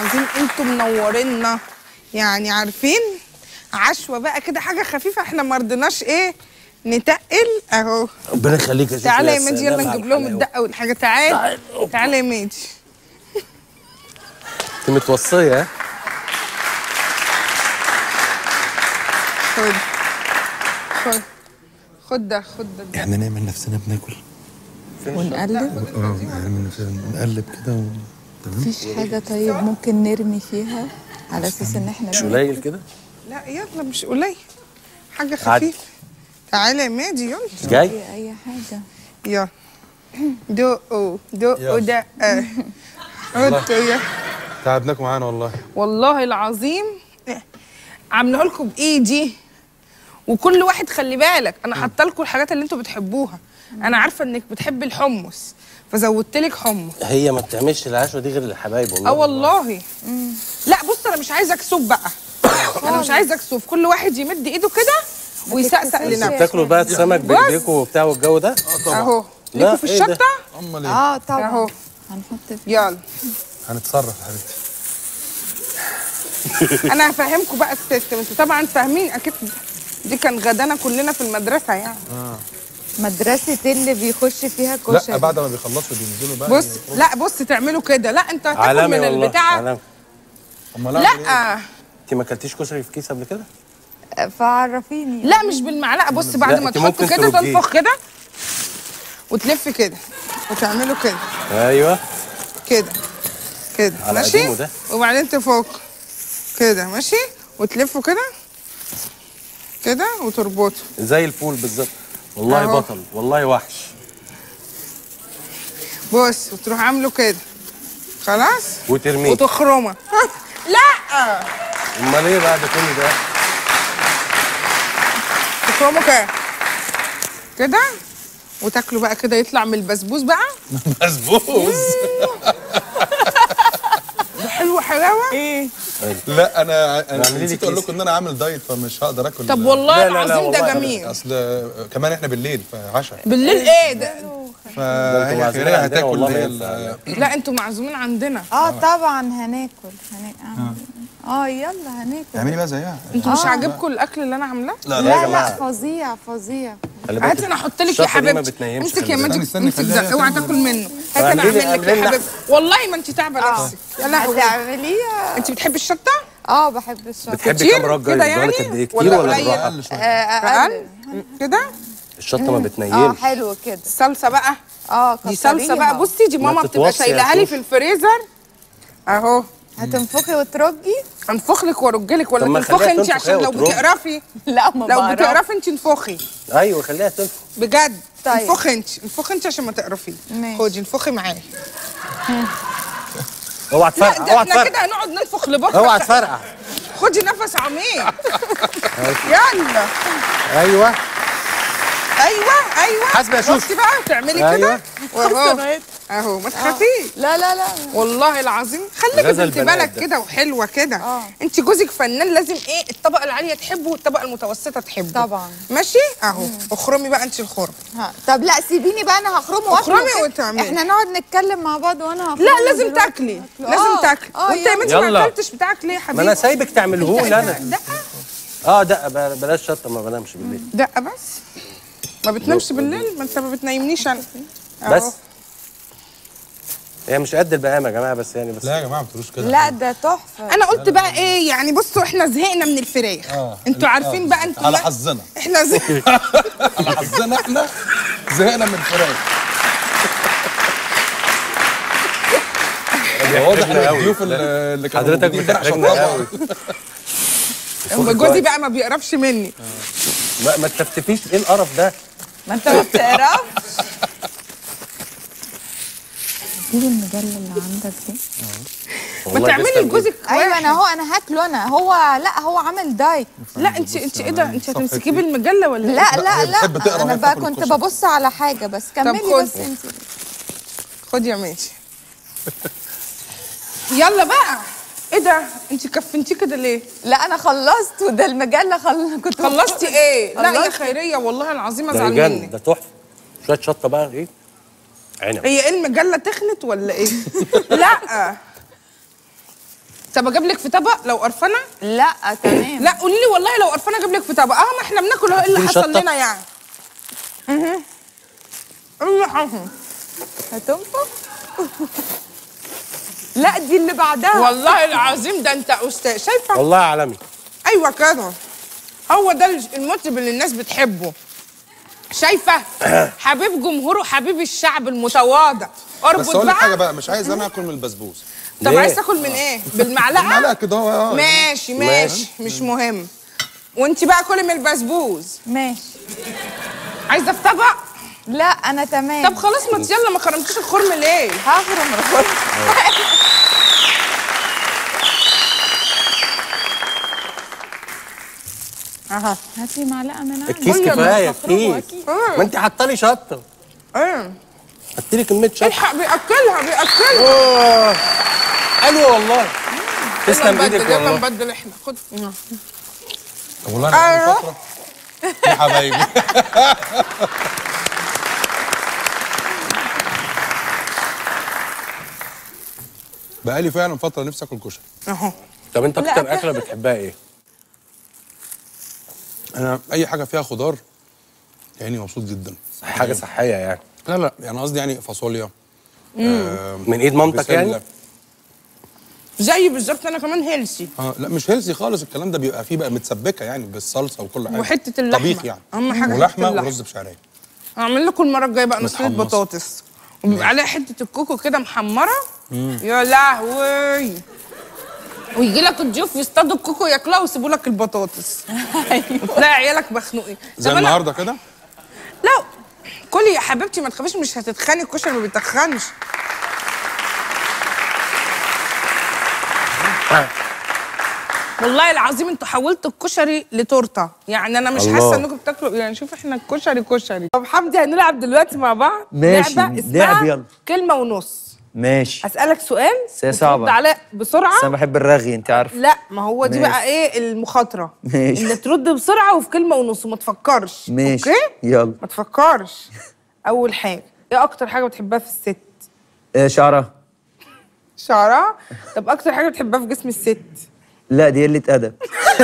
العظيم انتوا منورينا يعني عارفين عشوة بقى كده حاجة خفيفة احنا ما رضيناش ايه نتقل اهو ربنا يخليك يا ستي تعالى يا يا ماجي سلام يلا على نجيب لهم الحلاوة. الدقة والحاجة تعال تعال. أوبا. تعالى يا ماجي انت متوصيه ها؟ خد خد خد ده خد ده احنا نعمل نفسنا بناكل ونقلب اه نعمل نفسنا نقلب كده و... تمام مفيش حاجة طيب ممكن نرمي فيها على أساس إن إحنا مش بناكل؟ قليل كده لا يلا مش قليل حاجة عادي. خفيفة تعالى يا ماجي يلا جاي أي حاجة يلا دقوا دقوا يلا. دقة حطوا يا تعبناكم معانا والله والله العظيم عامله لكم بايدي وكل واحد خلي بالك انا حاطه لكم الحاجات اللي انتوا بتحبوها انا عارفه انك بتحب الحمص فزودت لك حمص هي ما بتعملش العشوه دي غير للحبايب والله اه والله لا بص انا مش عايزه اكسوف بقى انا مش عايزه اكسوف كل واحد يمد ايده كده ويسقسق تتكسفش. لنفسه بتاكلوا بقى السمك بص. بايديكم وبتاع والجو ده اهو لا، ليكوا في إيه ده؟ الشطه امال ايه اه طبعا اهو هنحط يلا هنتصرف يا حبيبتي انا هفهمكم بقى السيستم انتوا طبعا فاهمين اكيد دي كان غدانا كلنا في المدرسه يعني مدرسة اللي بيخش فيها لا كشري بعد ما بيخلصوا بينزلوا بقى بص لا بص تعملوا كده لا انت هتاكل عالمي من والله البتاع عالمي امال أعمل إيه؟ لا انت ما اكلتيش كشري في كيس قبل كده؟ فعرفيني لا مش بالمعلقه بص بعد لا، ما انت تحط ممكن كده ترجيه. تنفخ كده وتلف كده وتعملوا كده ايوه كده كده على ماشي قديمه ده. وبعدين تفك كده ماشي وتلفوا كده كده وتربطوا زي الفول بالظبط والله أهو. بطل والله وحش بص وتروح عامله كده خلاص وترميه وتخرمه لا امال ايه بعد كل ده؟ تخرمه كده كده وتاكلوا بقى كده يطلع من البسبوس بقى بسبوس ده حلو حلاوه ايه لا انا انا اعملي لي نسيت اقول كيس. لكم ان انا عامل دايت فمش هقدر اكل طب والله لا، لا، لا، العظيم ده والله جميل اصل كمان احنا بالليل فعشاء بالليل ايه ده فهي معزومين خيريه عندنا هتاكل والله اللي هي ما ال- لا انتوا معزومين عندنا اه طبعا هناكل هناكل اه يلا هناكل اعملي بقى زيها انتوا مش عاجبكم الاكل اللي انا عاملاه لا لا يا لا لا جماعه فظيع فظيع خلي بالك هات انا احط لك يا الشطة دي ما حبيبتي بتنيمش امسك خلي يا بالك. ماجد استني، امسك خليها ده اوعى تعمل. تاكل منه هات انا اعملي لي- اعمل لك يا اعملي لنا. حبيبتي والله ما انت تعبه نفسك يا لهوي هتعمليها انت بتحبي الشطه اه بحب الشطة بتحبي كتير كام رجه كده يدوها لك يعني؟ قد ايه كتير ولا ولا قليل؟ بالراحه اقل شويه آه اقل اقل كده الشطه ما اه بتنيمش حلو كده الصلصه بقى اه دي صلصه كتريها. بقى بصي دي ما ماما بتبقى تتوصي يا شايلها لي سوسو. في الفريزر اهو هتنفخي وترجي انفخ لك وارج لك ولا طب ما تنفخي خليها انت تنفخ عشان هي لو وترج. بتقرفي لا ما لو بعرف. بتقرفي انت انفخي ايوه خليها تنفخ بجد طيب. انفخي انت انفخي انت عشان ما تقرفي ماشي. خدي انفخي معايا اوعى لا تفرقع ده اوعى احنا تفرقع كده هنقعد ننفخ لبكره اوعى تفرقع خدي نفس عميق يلا ايوه ايوه ايوه حاسبة يا شوشو. بصي بقى تعملي أيوة. كده واهو اهو ما تخافيش لا لا لا والله العظيم خليكي غزل بنت البنات بالك ده. كده وحلوه كده آه. انت جوزك فنان لازم ايه الطبقه العاليه تحبه والطبقه المتوسطه تحبه طبعا. ماشي اهو اخرمي بقى انت الخرم ها. طب لا سيبيني بقى انا هخرمه واكله اخرمي كده. وتعملي. احنا نقعد نتكلم مع بعض وانا هخرمه لا لازم دلوقتي. تاكلي آه. لازم تاكلي اه وانت يا يلا. بنتي ما يلا. اكلتش بتاعك ليه يا حبيبي ما انا سايبك تعمله لي انا دقه اه دقه ب- بلاش شطه ما بنامش بالليل دقه بس ما بتنامش بالليل ما انت ما بتنيمنيش انا أهو. بس هي مش قد البقام يا جماعه بس يعني بس لا يا جماعه ما تقولوش كده لا ده تحفه انا قلت بقى ايه يعني بصوا احنا زهقنا من الفراخ آه. انتوا عارفين آه. بقى انتوا على لا- حظنا احنا زهقنا على حظنا احنا زهقنا من الفراخ واضح ان بتحرجنا قوي. الضيوف اللي اللي كانوا حضرتك موجودين امبارح عشان بتحرجنا طبعا قوي جوزي بقى ما بيقربش مني ما, ما تفتفيش ايه القرف ده ما انت ما بتعرفش جيب المجله اللي عندك دي ما والله تعملي تسلم لجوزك ايوه واحد. انا هو انا هاكله انا هو لا هو عامل دايت لا انت انت ايه ده انت صفحة هتمسكيه إيه؟ بالمجله ولا إيه؟ لا لا هي بتحب لا تقرا انا وهي بقى بتاكل كنت الكشري. ببص على حاجه بس كملي خد. بس انت خد يا ماشي يلا بقى ايه ده انت كفنتيه كده ليه لا انا خلصت وده المجله خل... كنت خلصتي ايه لا يا خلصت. خيريه والله العظيم ده ازعل يجن منك ده تحفه شويه شطه بقى ايه عنب هي ايه المجله تخنت ولا ايه لا طب اجيب لك في طبق لو قرفانه لا تمام لا قولي لي والله لو قرفانه اجيب لك في طبق اه ما احنا بناكل اهو ايه اللي هتديني حصل شطة؟ لنا يعني اها إيه اللي حصل؟ هتنفخ لا دي اللي بعدها والله العظيم ده انت استاذ شايفه والله عالمي ايوه كده هو ده المطرب اللي الناس بتحبه شايفه حبيب جمهوره حبيب الشعب المتواضع بس اربط اقول لك حاجه بقى بقى مش عايز انا اكل من البسبوس طب ليه؟ عايز تاكل من ايه بالمعلقه معلقه كده هو اه ماشي ماشي مش مهم وانت بقى كلي من البسبوس ماشي عايزه في طبق لا انا تمام طب خلاص ما يلا ما خرمتيش الخرم ليه هخرم الخرم اها هاتي معلقه من عندك الكيس قول يا كفايه مفروض الكيس أكيد. ما انت حاطه لي شطه ايه حطي لي كميه شطه الحق بياكلها بياكلها أوه. حلوه والله تسلم يلا ايدك نبدل يلا والله نبدل احنا خد طب والله انا أيوه. بقالي فتره يا حبايبي بقالي فعلا فتره نفسي اكل كشري اهو طب انت لا. اكتر اكله بتحبها ايه؟ انا اي حاجه فيها خضار يعني مبسوط جدا حاجه صحيه يعني لا لا يعني قصدي يعني فاصوليا آه من ايد مامتك بسلة. يعني؟ زي بالظبط انا كمان هيلسي اه لا مش هيلثي خالص الكلام ده بيبقى فيه بقى متسبكه يعني بالصلصه وكل حاجه وحتة اللحمة. طبيخ يعني أهم حاجة حتة ولحمه اللحمة. ورز بشعريه هعمل لكم المره الجايه بقى نصية متحمصة. بطاطس وبيبقى عليها حته الكوكو كده محمره يا لهوي ويجي لك الضيوف يصطادوا الكوكو ياكلوها ويسيبوا لك البطاطس وتلاقي عيالك مخنوقين زي طب أنا- النهارده كده لا كلي يا حبيبتي ما تخافيش مش هتتخني الكشري ما بيتخنش والله العظيم انتوا حولتوا الكشري لتورته يعني انا مش الله. حاسه انكم بتاكلوا يعني شوف احنا الكشري كشري طب حمدي هنلعب دلوقتي مع بعض ماشي، لعبه لعب اسمها يلا. كلمه ونص ماشي اسالك سؤال بس هي صعبة. وترد عليه بسرعه بس انا بحب الرغي انت عارف لا ما هو دي ماشي. بقى ايه المخاطره ماشي. ان ترد بسرعه وفي كلمه ونص وما تفكرش ماشي اوكي يلا ما تفكرش اول حاجه ايه اكتر حاجه بتحبها في الست آه شعرها شعرها طب اكتر حاجه بتحبها في جسم الست لا دي قلة أدب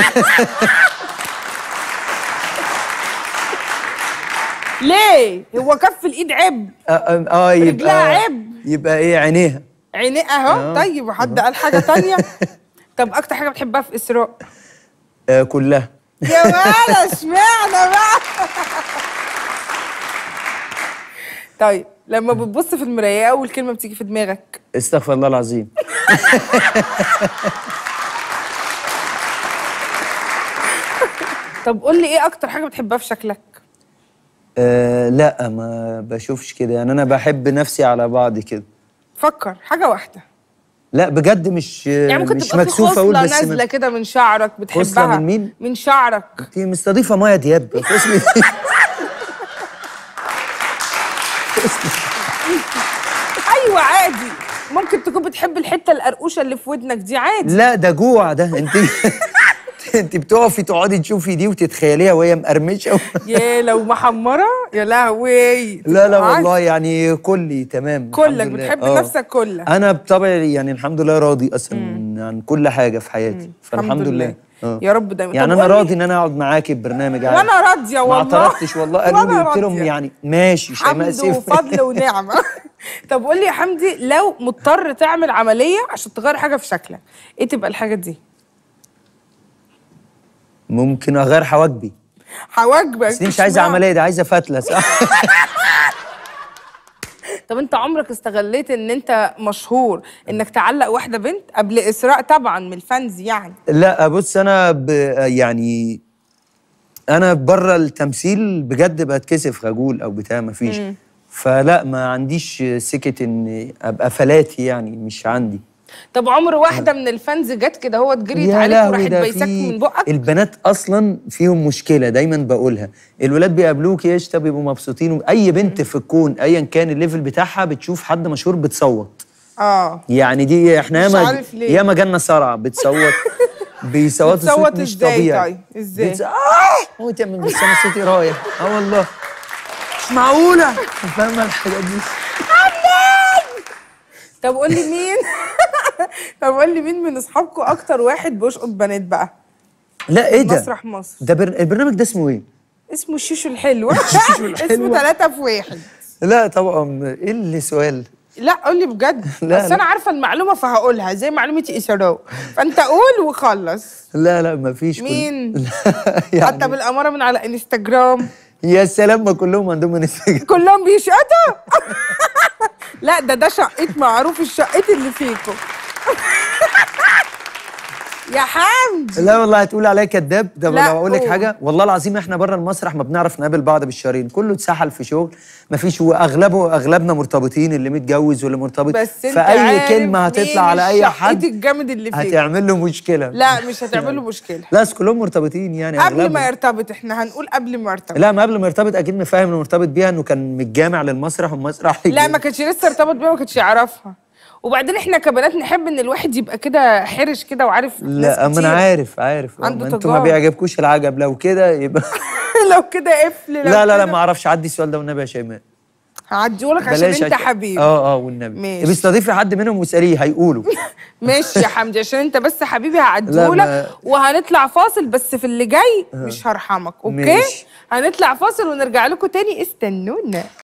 ليه هو كف الايد عيب اه, آه, آه رجلها يبقى عيب. يبقى ايه عينيها عينيه اهو طيب وحد قال حاجه تانية طب اكتر حاجه بتحبها في اسراء آه كلها يا ولا اشمعنى بقى طيب لما بتبص في المرايه اول كلمه بتيجي في دماغك استغفر الله العظيم طب قول لي ايه اكتر حاجه بتحبها في شكلك آه لا ما بشوفش كده يعني انا بحب نفسي على بعض كده فكر حاجه واحده لا بجد مش يعني ممكن مش تبقى في مكسوف اقول خصله بس نازله من... كده من شعرك بتحبها من مين؟ من شعرك انت مستضيفه مايا دياب اسمي ايوه عادي ممكن تكون بتحب الحته القرقوشه اللي في ودنك دي عادي لا ده جوع ده انت انت بتقفي تقعدي تشوفي دي وتتخيليها وهي مقرمشه يا لو محمره يا لهوي لا لا عادي. والله يعني كلي تمام كلك الحمد لله. بتحب آه. نفسك كلك انا بطبعي يعني الحمد لله راضي اصلا عن كل حاجه في حياتي فالحمد لله آه. يا رب دايما يعني طب انا قولي- راضي ان انا اقعد معاكي في برنامج عادي وانا راضيه ما والله اعترضتش والله قالوا لي وأنا قلت لهم راضية. يعني ماشي شيماء حمد سيف وفضل ونعمه طب قول لي يا حمدي لو مضطر تعمل عمليه عشان تغير حاجه في شكلك ايه تبقى الحاجه دي ممكن اغير حواجبي حواجبك بس دي مش عايزه اشمعنى؟ عمليه دي عايزه فتله صح طب انت عمرك استغليت ان انت مشهور انك تعلق واحده بنت قبل اسراء طبعا من الفانز يعني لا بص انا ب يعني انا بره التمثيل بجد بتكسف خجول او بتاع ما فيش فلا ما عنديش سكه ان ابقى فلاتي يعني مش عندي طب عمر واحده من الفانز جت كده هو جريت يا عليك لهوي وراحت ده بايساك في من بقك البنات اصلا فيهم مشكله دايما بقولها الولاد بيقابلوك قشطه بيبقوا مبسوطين اي بنت في الكون ايا كان الليفل بتاعها بتشوف حد مشهور بتصوت اه يعني دي احنا مش ياما عارف ليه. ياما جالنا صرع بتصوت بيصوتوا بتصوت صوت مش ازاي طبيعي طيب؟ ازاي؟ بتص... اه وتعمل بس انا صوتي رايح اه والله مش معقوله فاهمه الحاجات دي طب قول لي مين طب قول لي مين من اصحابكم اكتر واحد بيشقط بنات بقى لا ايه ده مسرح مصر ده بر... البرنامج ده اسمه ايه اسمه الشيشو الحلوة اسمه الحلوة. ثلاثة في واحد لا طبعا ايه اللي سؤال لا قول لي بجد لا، بس لا. انا عارفه المعلومه فهقولها زي معلومه اسراء فانت قول وخلص لا لا مفيش كل- مين؟ لا، حتى يعني بالاماره من على انستجرام يا سلام ما كلهم عندهم انستجرام كلهم بيشقطوا لا ده ده شقيت معروف الشقيت اللي فيكم يا حمدي لا والله هتقول عليا كذاب ده لا، لو اقول لك قول. حاجه والله العظيم احنا بره المسرح ما بنعرف نقابل بعض بالشهرين كله اتسحل في شغل ما فيش واغلبه اغلبنا مرتبطين اللي متجوز واللي مرتبط بس انت فاي عارف كلمه مين هتطلع على اي الشقيت حد الجامد اللي فيكم هتعمل له مشكله لا مش هتعمل له مشكله لا بس كلهم مرتبطين يعني قبل أغلبهم. ما يرتبط احنا هنقول قبل ما يرتبط لا ما قبل ما يرتبط اكيد مفاهم انه مرتبط بيها انه كان متجامع للمسرح والمسرح لا ما كانش لسه ارتبط بيها ما كانش يعرفها وبعدين احنا كبنات نحب ان الواحد يبقى كده حرش كده وعارف ناس لا ما انا كتير. عارف عارف عنده ما انتوا ما تجارب. بيعجبكوش العجب لو كده يبقى لو كده قفل لو لا لا لا كده- ما اعرفش عدي السؤال ده والنبي يا شيماء هعديهولك عشان بلاش انت عشان- حبيبي اه اه والنبي ماشي. بيستضيفي حد منهم واساليه هيقولوا ماشي يا حمدي عشان انت بس حبيبي لا، هعديهولك ما- وهنطلع فاصل بس في اللي جاي مش هرحمك اوكي ماشي. هنطلع فاصل ونرجع لكم تاني استنونا